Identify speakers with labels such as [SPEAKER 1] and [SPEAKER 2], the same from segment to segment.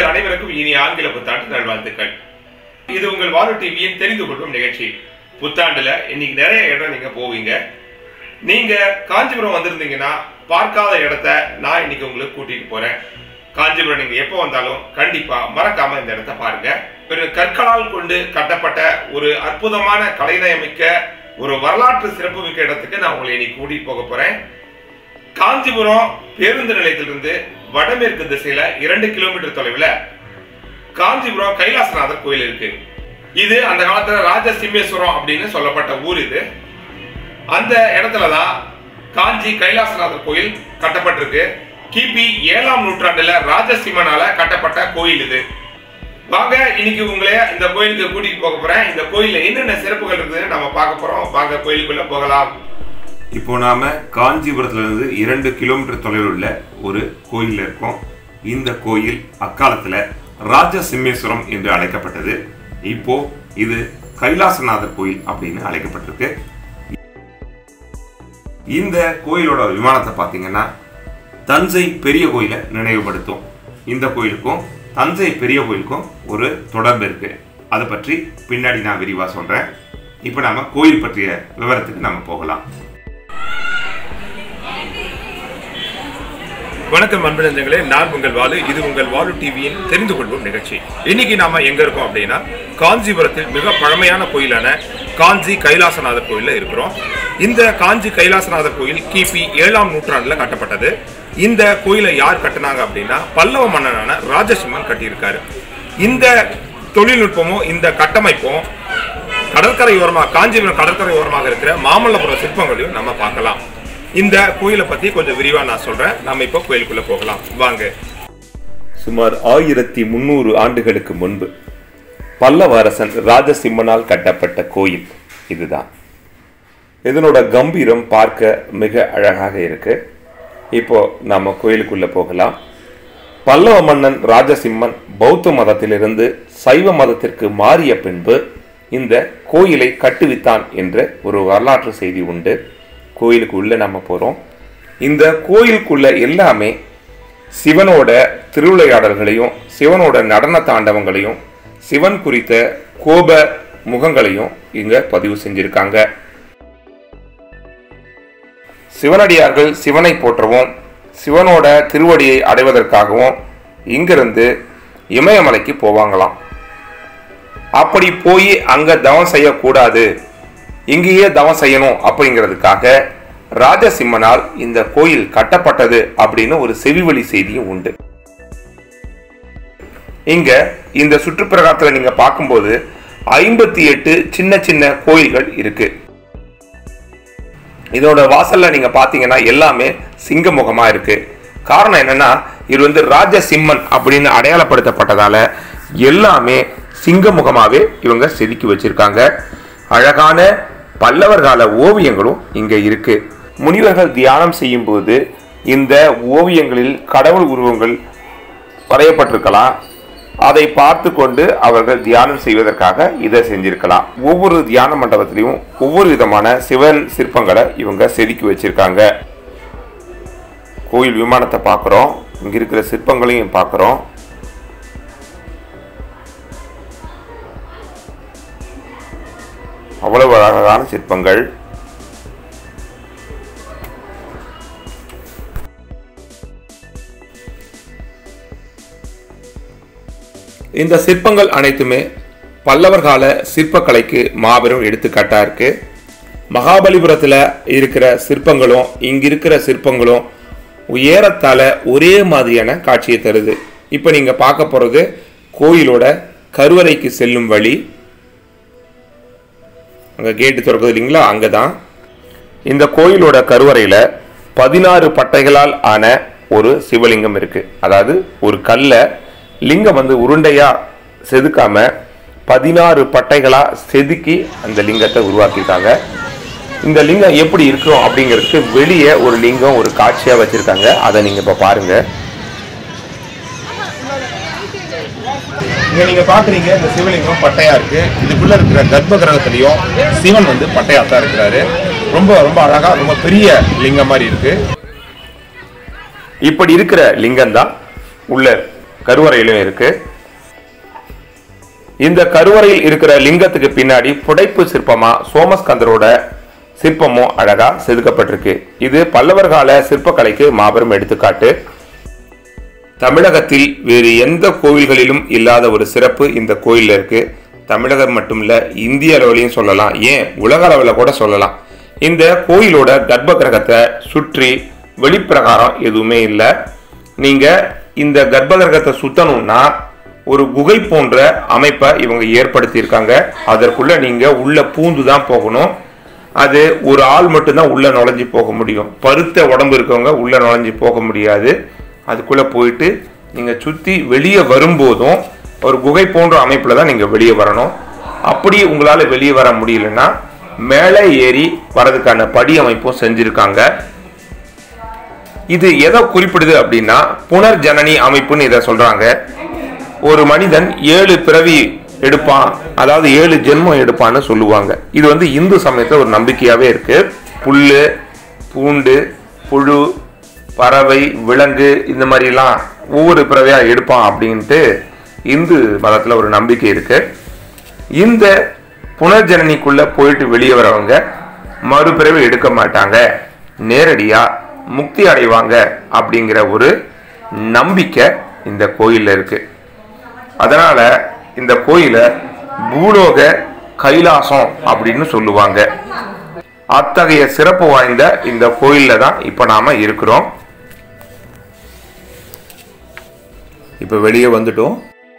[SPEAKER 1] உங்கள் அனைவருக்கும் இனி ஆங்கில புத்தாண்டு நல்வாழ்த்துக்கள் இது உங்கள் வானு டிவியின் தெரிந்து கொள்ளும் நிகழ்ச்சி புத்தாண்டுல இன்னைக்கு நிறைய இடம் நீங்க போவீங்க நீங்க காஞ்சிபுரம் வந்திருந்தீங்கன்னா பார்க்காத இடத்த நான் இன்னைக்கு உங்களுக்கு கூட்டிட்டு போறேன் காஞ்சிபுரம் நீங்க எப்போ வந்தாலும் கண்டிப்பா மறக்காம இந்த இடத்த பாருங்க ஒரு கற்களால் கொண்டு கட்டப்பட்ட ஒரு அற்புதமான கலைநயமிக்க ஒரு வரலாற்று சிறப்புமிக்க இடத்துக்கு நான் உங்களை இன்னைக்கு கூட்டிட்டு போக போறேன் காஞ்சிபுரம் பேருந்து நிலையத்திலிருந்து வடமேற்கு திசையில இரண்டு கிலோமீட்டர் தொலைவில் காஞ்சிபுரம் கைலாசநாதர் கோயில் இருக்கு இது அந்த காலத்துல ராஜசிம்மேஸ்வரம் அப்படின்னு சொல்லப்பட்ட ஊர் இது அந்த இடத்துல தான் காஞ்சி கைலாசநாதர் கோயில் கட்டப்பட்டிருக்கு கிபி ஏழாம் நூற்றாண்டுல ராஜசிம்மனால கட்டப்பட்ட கோயில் இது வாங்க இன்னைக்கு உங்களை இந்த கோயிலுக்கு கூட்டிட்டு போக போறேன் இந்த கோயில்ல என்னென்ன சிறப்புகள் இருக்குதுன்னு நம்ம பார்க்க போறோம் வாங்க கோயிலுக்குள்ள போகலாம்
[SPEAKER 2] இப்போ நாம காஞ்சிபுரத்துல இருந்து இரண்டு கிலோமீட்டர் தொலைவில் உள்ள ஒரு கோயில் இருக்கோம் இந்த கோயில் அக்காலத்துல ராஜசிம்மேஸ்வரம் என்று அழைக்கப்பட்டது இப்போ இது கைலாசநாதர் கோயில் அப்படின்னு அழைக்கப்பட்டிருக்கு இந்த கோயிலோட விமானத்தை பார்த்தீங்கன்னா தஞ்சை பெரிய கோயிலை நினைவுபடுத்தும் இந்த கோயிலுக்கும் தஞ்சை பெரிய கோயிலுக்கும் ஒரு தொடர்பு இருக்கு அதை பற்றி பின்னாடி நான் விரிவாக சொல்றேன் இப்போ நாம கோயில் பற்றிய விவரத்துக்கு நம்ம போகலாம்
[SPEAKER 1] வணக்கம் அன்பனந்தங்களே நான் உங்கள் வாலு இது உங்கள் வாலு டிவியின் தெரிந்து கொள்வோம் நிகழ்ச்சி இன்னைக்கு நாம எங்க இருக்கோம் அப்படின்னா காஞ்சிபுரத்தில் மிக பழமையான கோயிலான காஞ்சி கைலாசநாதர் கோயில்ல இருக்கிறோம் இந்த காஞ்சி கைலாசநாதர் கோயில் கிபி ஏழாம் நூற்றாண்டுல கட்டப்பட்டது இந்த கோயிலை யார் கட்டினாங்க அப்படின்னா பல்லவ மன்னனான ராஜசிம்மன் கட்டியிருக்காரு இந்த தொழில்நுட்பமும் இந்த கட்டமைப்பும் கடற்கரை ஓரமாக காஞ்சிபுரம் கடற்கரை ஓரமாக இருக்கிற மாமல்லபுரம் சிற்பங்களையும் நம்ம பார்க்கலாம் இந்த கோயிலை பத்தி கொஞ்சம் விரிவா நான் சொல்றேன் நம்ம இப்போ கோயிலுக்குள்ள போகலாம் வாங்க
[SPEAKER 2] சுமார் ஆயிரத்தி முன்னூறு ஆண்டுகளுக்கு முன்பு பல்லவ அரசன் ராஜசிம்மனால் கட்டப்பட்ட கோயில் இதுதான் இதனோட கம்பீரம் பார்க்க மிக அழகாக இருக்கு இப்போ நாம கோயிலுக்குள்ள போகலாம் பல்லவ மன்னன் ராஜசிம்மன் பௌத்த மதத்திலிருந்து சைவ மதத்திற்கு மாறிய பின்பு இந்த கோயிலை கட்டுவித்தான் என்ற ஒரு வரலாற்று செய்தி உண்டு கோயிலுக்கு உள்ள நம்ம போறோம் இந்த கோயிலுக்குள்ள எல்லாமே சிவனோட திருவிளையாடல்களையும் சிவனோட நடன தாண்டவங்களையும் சிவன் குறித்த கோப முகங்களையும் இங்க பதிவு செஞ்சிருக்காங்க சிவனடியார்கள் சிவனை போற்றவும் சிவனோட திருவடியை அடைவதற்காகவும் இங்கிருந்து இமயமலைக்கு போவாங்களாம் அப்படி போய் அங்க தவம் செய்யக்கூடாது இங்கேயே தவம் செய்யணும் அப்படிங்கிறதுக்காக ராஜசிம்மனால் இந்த கோயில் கட்டப்பட்டது அப்படின்னு ஒரு செவிவழி செய்தியும் உண்டு இங்க இந்த சுற்றுப்பிரகாரத்துல நீங்க பார்க்கும்போது ஐம்பத்தி எட்டு சின்ன சின்ன கோயில்கள் இருக்கு இதோட வாசல்ல நீங்க பாத்தீங்கன்னா எல்லாமே சிங்க முகமா இருக்கு காரணம் என்னன்னா இது வந்து ராஜசிம்மன் அப்படின்னு அடையாளப்படுத்தப்பட்டதால எல்லாமே சிங்க முகமாவே இவங்க செதுக்கி வச்சிருக்காங்க அழகான பல்லவர் கால ஓவியங்களும் இங்க இருக்கு முனிவர்கள் தியானம் செய்யும் போது இந்த ஓவியங்களில் கடவுள் உருவங்கள் வரையப்பட்டிருக்கலாம் அதை பார்த்து கொண்டு அவர்கள் தியானம் செய்வதற்காக இதை செஞ்சிருக்கலாம் ஒவ்வொரு தியான மண்டபத்திலையும் ஒவ்வொரு விதமான சிவன் சிற்பங்களை இவங்க செதுக்கி வச்சிருக்காங்க கோயில் விமானத்தை பார்க்குறோம் இங்க இருக்கிற சிற்பங்களையும் பார்க்குறோம் அவ்வளவு அழகான சிற்பங்கள் இந்த சிற்பங்கள் அனைத்துமே பல்லவர் கால சிற்பக்கலைக்கு மாபெரும் எடுத்துக்காட்டா இருக்கு மகாபலிபுரத்தில் இருக்கிற சிற்பங்களும் இங்க இருக்கிற சிற்பங்களும் உயரத்தால ஒரே மாதிரியான காட்சியை தருது இப்போ நீங்க பார்க்க போறது கோயிலோட கருவறைக்கு செல்லும் வழி அங்கே கேட்டு திறக்குது இல்லைங்களா அங்கே தான் இந்த கோயிலோட கருவறையில் பதினாறு பட்டைகளால் ஆன ஒரு சிவலிங்கம் இருக்கு அதாவது ஒரு கல்லை லிங்கம் வந்து உருண்டையா செதுக்காம பதினாறு பட்டைகளா செதுக்கி அந்த லிங்கத்தை உருவாக்கியிருக்காங்க இந்த லிங்கம் எப்படி இருக்கும் அப்படிங்கிறதுக்கு வெளியே ஒரு லிங்கம் ஒரு காட்சியா வச்சிருக்காங்க அதை நீங்க இப்ப பாருங்க இங்க நீங்க பாக்குறீங்க இந்த சிவலிங்கம் பட்டையா இருக்கு இதுக்குள்ள இருக்கிற கர்ப்ப கிரகத்திலையும் சிவன் வந்து பட்டையா தான் இருக்கிறாரு ரொம்ப ரொம்ப அழகா ரொம்ப பெரிய லிங்கம் மாதிரி இருக்கு இப்படி இருக்கிற லிங்கம் தான் உள்ள கருவறையிலும் இருக்கு இந்த கருவறையில் இருக்கிற லிங்கத்துக்கு பின்னாடி புடைப்பு சிற்பமா சோமஸ்கந்தரோட சிற்பமும் அழகா செதுக்கப்பட்டிருக்கு இது பல்லவர் கால சிற்பக்கலைக்கு மாபெரும் எடுத்துக்காட்டு தமிழகத்தில் வேறு எந்த கோவில்களிலும் இல்லாத ஒரு சிறப்பு இந்த கோயில்ல இருக்கு தமிழகம் மட்டும் இல்ல இந்திய அளவுலையும் சொல்லலாம் ஏன் உலக அளவில் கூட சொல்லலாம் இந்த கோயிலோட கர்ப்ப கிரகத்தை சுற்றி வெளிப்பிரகாரம் எதுவுமே இல்லை நீங்க இந்த கர்ப்ப கிரகத்தை சுத்தணும்னா ஒரு குகை போன்ற அமைப்பை இவங்க ஏற்படுத்தியிருக்காங்க அதற்குள்ள நீங்க உள்ள பூந்து தான் போகணும் அது ஒரு ஆள் மட்டும்தான் உள்ள நுழைஞ்சு போக முடியும் பருத்த உடம்பு இருக்கவங்க உள்ள நுழைஞ்சு போக முடியாது அதுக்குள்ள போயிட்டு நீங்க சுத்தி வெளியே வரும்போதும் ஒரு குகை போன்ற அமைப்புல தான் நீங்க வெளியே வரணும் அப்படி உங்களால வெளியே வர முடியலன்னா மேலே ஏறி வரதுக்கான படி அமைப்பும் செஞ்சிருக்காங்க இது எதை குறிப்பிடுது அப்படின்னா புனர்ஜனனி அமைப்புன்னு இதை சொல்றாங்க ஒரு மனிதன் ஏழு பிறவி எடுப்பான் அதாவது ஏழு ஜென்மம் எடுப்பான்னு சொல்லுவாங்க இது வந்து இந்து சமயத்துல ஒரு நம்பிக்கையாவே இருக்கு புல்லு பூண்டு புழு பறவை விலங்கு இந்த மாதிரிலாம் ஒவ்வொரு பிறவையா எடுப்பான் அப்படின்ட்டு இந்து மதத்துல ஒரு நம்பிக்கை இருக்கு இந்த புனர்ஜனனிக்குள்ள போயிட்டு வெளியே வரவங்க மறுபிறவி எடுக்க மாட்டாங்க நேரடியா முக்தி அடைவாங்க அப்படிங்கிற ஒரு நம்பிக்கை இந்த கோயில்ல இருக்கு அதனால இந்த கோயிலை பூலோக கைலாசம் அப்படின்னு சொல்லுவாங்க அத்தகைய சிறப்பு வாய்ந்த இந்த கோயில்ல தான் இப்ப நாம இருக்கிறோம் இப்ப வெளியே வந்துட்டோம்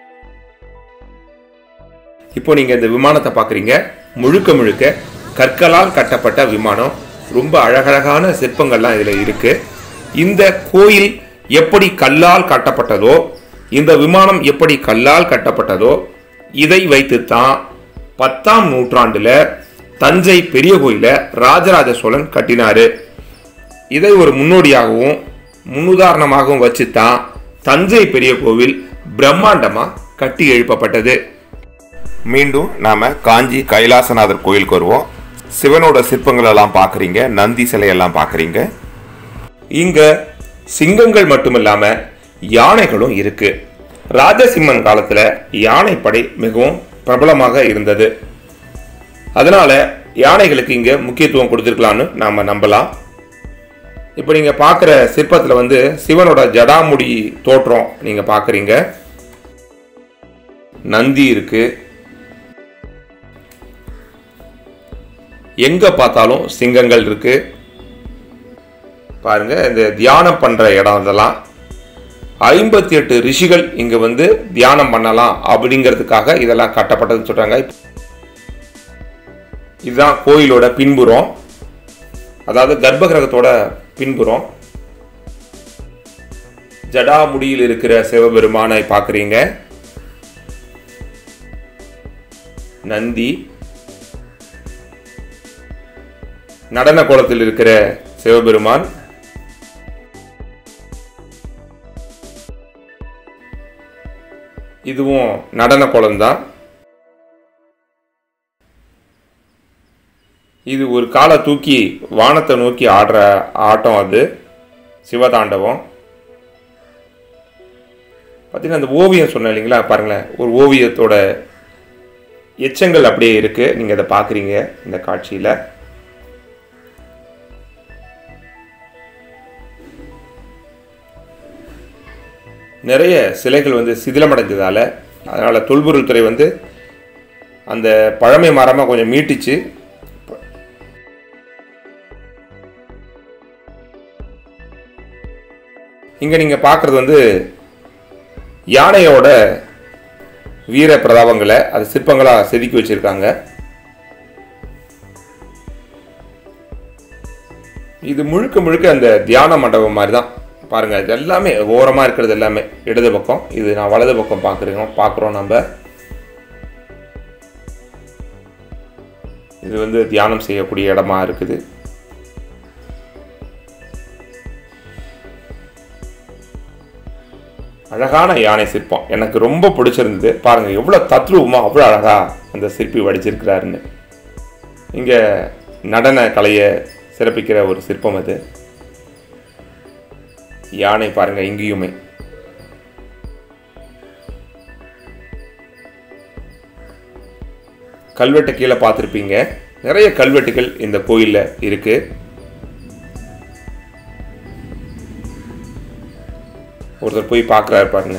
[SPEAKER 2] இப்போ நீங்க இந்த விமானத்தை பாக்குறீங்க முழுக்க முழுக்க கற்களால் கட்டப்பட்ட விமானம் ரொம்ப அழகழகான சிற்பங்கள்லாம் இதுல இருக்கு இந்த கோயில் எப்படி கல்லால் கட்டப்பட்டதோ இந்த விமானம் எப்படி கல்லால் கட்டப்பட்டதோ இதை வைத்துத்தான் பத்தாம் நூற்றாண்டுல தஞ்சை பெரிய கோயிலை ராஜராஜ சோழன் கட்டினாரு இதை ஒரு முன்னோடியாகவும் முன்னுதாரணமாகவும் வச்சுத்தான் தஞ்சை பெரிய கோவில் பிரம்மாண்டமா கட்டி எழுப்பப்பட்டது மீண்டும் நாம காஞ்சி கைலாசநாதர் கோயிலுக்கு வருவோம் சிவனோட சிற்பங்கள் எல்லாம் பார்க்குறீங்க நந்தி சிலையெல்லாம் பார்க்குறீங்க இங்க சிங்கங்கள் மட்டுமில்லாம யானைகளும் இருக்கு ராஜசிம்மன் காலத்துல யானைப்படை மிகவும் பிரபலமாக இருந்தது அதனால யானைகளுக்கு இங்க முக்கியத்துவம் கொடுத்துருக்கலாம்னு நாம நம்பலாம் இப்போ நீங்க பார்க்குற சிற்பத்துல வந்து சிவனோட ஜடாமுடி தோற்றம் நீங்க பார்க்குறீங்க நந்தி இருக்கு எங்க பார்த்தாலும் சிங்கங்கள் இருக்கு பாருங்க இந்த தியானம் பண்ற இடம் இதெல்லாம் ஐம்பத்தி எட்டு ரிஷிகள் இங்க வந்து தியானம் பண்ணலாம் அப்படிங்கிறதுக்காக இதெல்லாம் கட்டப்பட்டதுன்னு சொல்றாங்க இதுதான் கோயிலோட பின்புறம் அதாவது கர்ப்பகிரகத்தோட பின்புறம் ஜடாமுடியில் இருக்கிற சிவபெருமானை பார்க்குறீங்க நந்தி நடன கோலத்தில் இருக்கிற சிவபெருமான் இதுவும் நடன கோலம்தான் இது ஒரு காலை தூக்கி வானத்தை நோக்கி ஆடுற ஆட்டம் அது சிவதாண்டவம் பார்த்தீங்கன்னா அந்த ஓவியம் சொன்னேன் இல்லைங்களா பாருங்களேன் ஒரு ஓவியத்தோட எச்சங்கள் அப்படியே இருக்கு நீங்க அதை பார்க்குறீங்க இந்த காட்சியில் நிறைய சிலைகள் வந்து சிதிலமடைஞ்சதால அதனால தொல்பொருள் துறை வந்து அந்த பழமை மரமாக கொஞ்சம் மீட்டிச்சு இங்கே நீங்கள் பார்க்குறது வந்து யானையோட வீர பிரதாபங்களை அது சிற்பங்களாக செதுக்கி வச்சிருக்காங்க இது முழுக்க முழுக்க அந்த தியான மண்டபம் மாதிரி தான் பாருங்க இது எல்லாமே ஓரமாக இருக்கிறது எல்லாமே இடது பக்கம் இது நான் வலது பக்கம் பார்க்குறோம் பார்க்குறோம் நம்ம இது வந்து தியானம் செய்யக்கூடிய இடமா இருக்குது அழகான யானை சிற்பம் எனக்கு ரொம்ப பிடிச்சிருந்தது பாருங்க எவ்வளோ தத்ரூபமா அவ்வளோ அழகா அந்த சிற்பி வடிச்சிருக்கிறாருன்னு இங்கே நடன கலையை சிறப்பிக்கிற ஒரு சிற்பம் அது யானை பாருங்க இங்கேயுமே கல்வெட்டை கீழே பார்த்துருப்பீங்க நிறைய கல்வெட்டுகள் இந்த கோயிலில் இருக்கு ஒருத்தர் போய் பார்க்குறாரு பாருங்க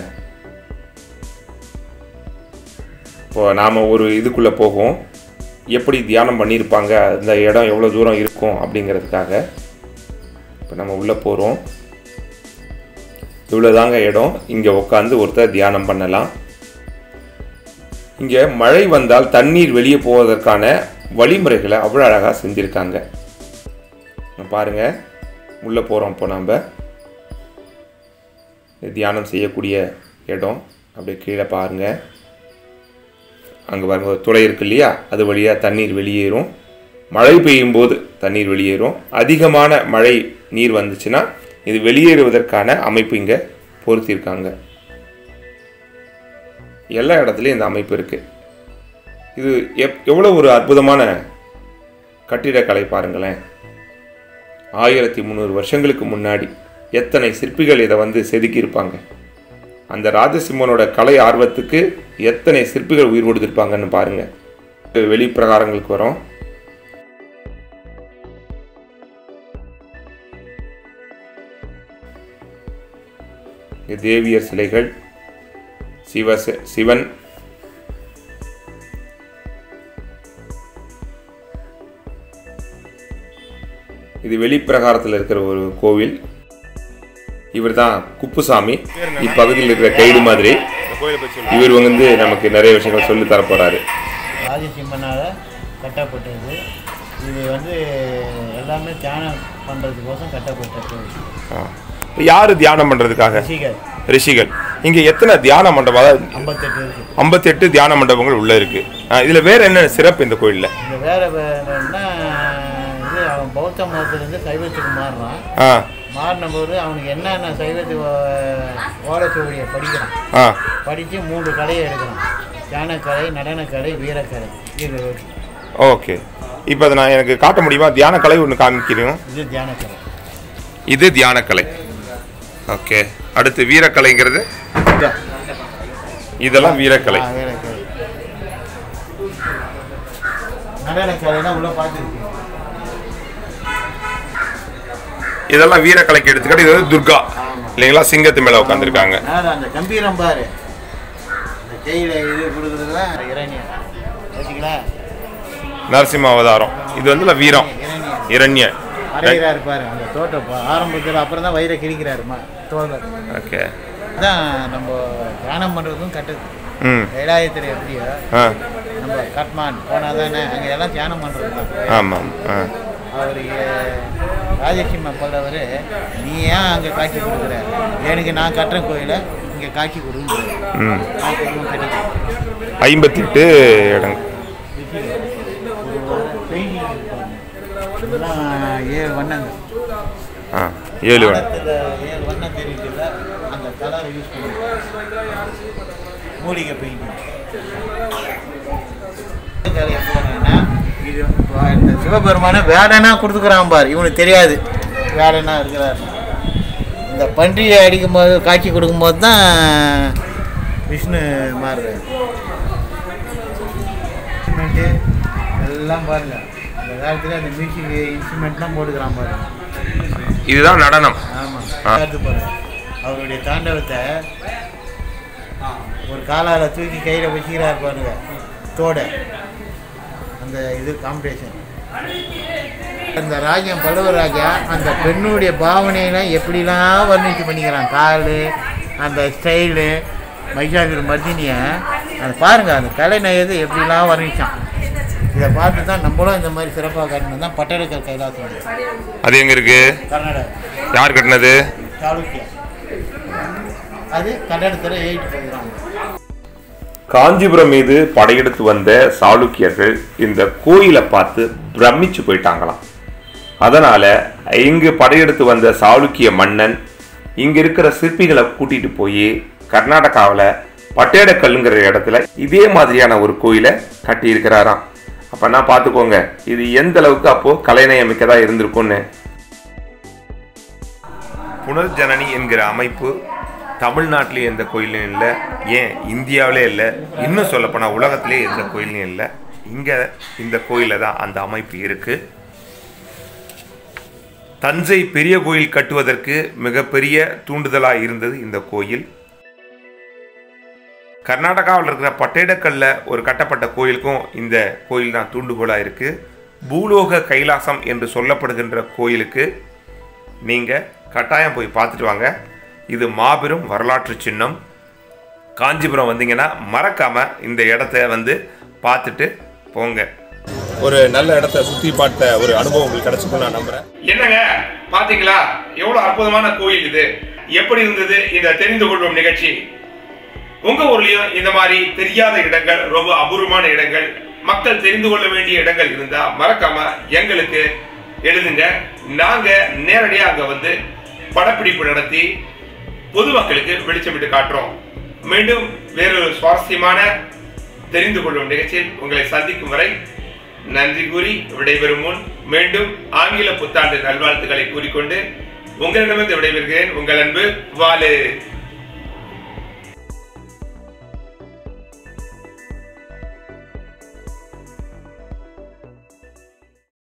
[SPEAKER 2] இப்போ நாம் ஒரு இதுக்குள்ளே போகும் எப்படி தியானம் பண்ணியிருப்பாங்க அந்த இடம் எவ்வளோ தூரம் இருக்கும் அப்படிங்கிறதுக்காக இப்போ நம்ம உள்ளே போகிறோம் இவ்வளோதாங்க இடம் இங்கே உட்காந்து ஒருத்தர் தியானம் பண்ணலாம் இங்கே மழை வந்தால் தண்ணீர் வெளியே போவதற்கான வழிமுறைகளை அவ்வளோ அழகாக செஞ்சுருக்காங்க பாருங்க உள்ளே போகிறோம் இப்போ நாம் தியானம் செய்யக்கூடிய இடம் அப்படியே கீழே பாருங்க அங்கே பாருங்க ஒரு துளை இருக்கு இல்லையா அது வழியாக தண்ணீர் வெளியேறும் மழை பெய்யும் போது தண்ணீர் வெளியேறும் அதிகமான மழை நீர் வந்துச்சுன்னா இது வெளியேறுவதற்கான அமைப்பு இங்கே பொருத்தியிருக்காங்க எல்லா இடத்துலையும் இந்த அமைப்பு இருக்குது இது எப் எவ்வளோ ஒரு அற்புதமான கட்டிடக்கலை பாருங்களேன் ஆயிரத்தி முந்நூறு வருஷங்களுக்கு முன்னாடி எத்தனை சிற்பிகள் இதை வந்து செதுக்கியிருப்பாங்க அந்த ராஜசிம்மனோட கலை ஆர்வத்துக்கு எத்தனை சிற்பிகள் உயிர் கொடுத்துருப்பாங்கன்னு பாருங்க வெளிப்பிரகாரங்களுக்கு வரோம் இங்க தேவியர் சிலைகள் சிவ சிவன் இது வெளிப்பிரகாரத்தில் இருக்கிற ஒரு கோவில் இவர் தான் குப்புசாமி இப்பகுதியில் இருக்கிற கைடு மாதிரி இவர் வந்து நமக்கு நிறைய விஷயங்கள் சொல்லி தர போறாரு
[SPEAKER 3] ராஜசிம்மனால் கட்டப்பட்டது இது வந்து எல்லாமே தியானம் பண்ணுறதுக்கோசம் கட்டப்பட்ட கோவில்
[SPEAKER 2] யாரு தியானம் பண்றதுக்காக
[SPEAKER 3] ரிஷிகள்
[SPEAKER 2] ரிஷிகள் இங்க எத்தனை தியான மண்டபம் அதாவது
[SPEAKER 3] ஐம்பத்தெட்டு இருக்குது
[SPEAKER 2] ஐம்பத்தெட்டு தியான மண்டபங்கள் உள்ள இருக்கு ஆ, இதுல வேற என்ன சிறப்பு இந்த கோயில்ல
[SPEAKER 3] இந்த வேற வேறன்னா இது அவன் பௌத்த மதத்துலேருந்து சைவத்துக்கு மாறுறான்
[SPEAKER 2] ஆ
[SPEAKER 3] மாறின போது அவனுக்கு என்னென்ன சைவத்து ஓலைச்சுவடியை படிக்கிறான்
[SPEAKER 2] ஆ
[SPEAKER 3] படித்து மூன்று கலையை எடுக்கிறான் தியானக்கலை நடனக்கலை வீரக்கலை இது
[SPEAKER 2] ஓகே இப்போ அதை நான் எனக்கு காட்ட முடியுமா தியான கலை ஒன்று காமிக்கிறோம்
[SPEAKER 3] இது தியானக்கலை
[SPEAKER 2] இது தியான கலை ஓகே அடுத்து வீரக்கலைங்கிறது இதெல்லாம் வீரக்கலை
[SPEAKER 3] ஆ, வீரக்கலை நடனக்கலைனா உள்ள பார்த்துருக்கீங்க
[SPEAKER 2] இதெல்லாம் வீரக்கலைக்கு எடுத்துக்கிட்டு இது வந்து துர்கா இல்லைங்களா சிங்கத்து மேல உட்காந்துருக்காங்க
[SPEAKER 3] அதாவது அந்த கம்பீரம் பாரு இந்த கையில் இது கொடுக்குறதுலாம் இறைஞர் வச்சுங்களா
[SPEAKER 2] நரசிம்ம அவதாரம் இது வந்து வீரம்
[SPEAKER 3] இறைஞர்
[SPEAKER 2] இரண்யன்
[SPEAKER 3] அரைகிறாரு பாரு அந்த தோட்டம் பா- ஆரம்பத்தில் அப்புறம் தான் வயிறை கிழிக்கிறாரு மா தோழர்
[SPEAKER 2] ஓகே
[SPEAKER 3] தான் நம்ம தியானம் பண்ணுறதும் கட்டுது
[SPEAKER 2] ம்
[SPEAKER 3] கைலாயத்தில் எப்படியோ
[SPEAKER 2] ஆ
[SPEAKER 3] நம்ம கட்மான் போனால் தானே அங்கே எல்லாம் தியானம் பண்ணுறது தான்
[SPEAKER 2] ஆமாம் ஆ
[SPEAKER 3] அவர் ராஜசிம்ம பல்லவர் நீ ஏன் அங்கே காட்சி கொடுக்குற எனக்கு நான் கட்டுற கோயிலை இங்கே காட்சி கொடுங்க
[SPEAKER 2] ம்
[SPEAKER 3] நான் குடும்பம் கட்டிக்கிறேன்
[SPEAKER 2] ஐம்பத்தெட்டு இடங்கள்
[SPEAKER 3] இதெல்லாம் ஏழு வண்ணங்கள்
[SPEAKER 2] ஆ ஏழு வண்ணம்.
[SPEAKER 3] வண்ணத்தில் ஏழு வண்ணம் தெரியுதுல்ல அந்த கலரை யூஸ் பண்ணுவோம் மூலிகை பெயிண்டிங் இது இப்போ இந்த சிவபெருமான வேலைனா கொடுத்துக்கிறான் பார் இவனுக்கு தெரியாது வேலைனா இருக்கிறார் இந்த பன்றியை அடிக்கும்போது காட்சி கொடுக்கும்போது தான் விஷ்ணு மாறுறாரு இன்ஸ்ட்ருமெண்ட்டு எல்லாம் பாருங்க இந்த காலத்தில் அந்த மியூசிக் இன்ஸ்ட்ருமெண்ட்லாம் போட்டுக்கிறான் பாருங்க
[SPEAKER 2] இதுதான் நடனம்
[SPEAKER 3] ஆமாம்
[SPEAKER 2] ஆ.
[SPEAKER 3] பார்த்து பாருங்க அவருடைய தாண்டவத்தை ஒரு காலால் தூக்கி கையில் வச்சுக்கிறார் பாருங்க தோட அந்த இது காம்படிஷன் அந்த ராஜ்யம் பல்லவ ராஜா அந்த பெண்ணுடைய பாவனையெல்லாம் எப்படிலாம் வர்ணிச்சு பண்ணிக்கிறான் கால் அந்த ஸ்டைலு மைசாசுர மர்தினியை அதை பாருங்க அந்த கலை நயது எப்படிலாம் வர்ணிச்சான் இதை பார்த்து தான் நம்மளும் இந்த மாதிரி சிறப்பாக காட்டணும் தான் பட்டடக்கல் கைலாசம்
[SPEAKER 2] அது எங்க இருக்கு
[SPEAKER 3] கர்நாடகா
[SPEAKER 2] யார் கட்டினது
[SPEAKER 3] சாளுக்கியா அது கன்னடத்தில் எயிட் போகிறாங்க
[SPEAKER 2] காஞ்சிபுரம் மீது படையெடுத்து வந்த சாளுக்கியர்கள் இந்த கோயிலை பார்த்து பிரமிச்சு போயிட்டாங்களாம் அதனால இங்கு படையெடுத்து வந்த சாளுக்கிய மன்னன் இங்க இருக்கிற சிற்பிகளை கூட்டிட்டு போய் கர்நாடகாவில் பட்டேடக்கல்லுங்கிற இடத்துல இதே மாதிரியான ஒரு கோயிலை கட்டி இருக்கிறாராம் அப்பன்னா பார்த்துக்கோங்க இது எந்த அளவுக்கு அப்போ கலைநயமிக்கதா இருந்திருக்கும்னு புனர்ஜனனி என்கிற அமைப்பு தமிழ்நாட்டிலேயும் எந்த கோயிலும் இல்லை ஏன் இந்தியாவிலே இல்லை இன்னும் சொல்லப்போனால் உலகத்திலே எந்த கோயிலும் இல்லை இங்கே இந்த கோயிலில் தான் அந்த அமைப்பு இருக்குது தஞ்சை பெரிய கோயில் கட்டுவதற்கு மிகப்பெரிய தூண்டுதலாக இருந்தது இந்த கோயில் கர்நாடகாவில் இருக்கிற பட்டேடக்கல்ல ஒரு கட்டப்பட்ட கோயிலுக்கும் இந்த கோயில் தான் தூண்டுகோலாக இருக்குது பூலோக கைலாசம் என்று சொல்லப்படுகின்ற கோயிலுக்கு நீங்கள் கட்டாயம் போய் பார்த்துட்டு வாங்க இது மாபெரும் வரலாற்று சின்னம் காஞ்சிபுரம் வந்தீங்கன்னா மறக்காமல் இந்த இடத்த வந்து பார்த்துட்டு போங்க
[SPEAKER 1] ஒரு நல்ல இடத்த சுத்தி பார்த்த ஒரு அனுபவம் உங்களுக்கு கிடைச்சிருக்கும் நான் நம்புறேன் என்னங்க பாத்தீங்களா எவ்வளவு அற்புதமான கோயில் இது எப்படி இருந்தது இந்த தெரிந்து கொள்வோம் நிகழ்ச்சி உங்க ஊர்லயும் இந்த மாதிரி தெரியாத இடங்கள் ரொம்ப அபூர்வமான இடங்கள் மக்கள் தெரிந்து கொள்ள வேண்டிய இடங்கள் இருந்தா மறக்காம எங்களுக்கு எழுதுங்க நாங்க நேரடியா அங்க வந்து படப்பிடிப்பு நடத்தி பொதுமக்களுக்கு வெளிச்சமிட்டு காட்டுறோம் மீண்டும் வேறொரு சுவாரஸ்யமான தெரிந்து கொள்ளும் நிகழ்ச்சியில் உங்களை சந்திக்கும் வரை நன்றி கூறி விடைபெறும் முன் மீண்டும் ஆங்கில புத்தாண்டு நல்வாழ்த்துக்களை கூறிக்கொண்டு உங்களிடமிருந்து விடைபெறுகிறேன் உங்கள் அன்பு வாலு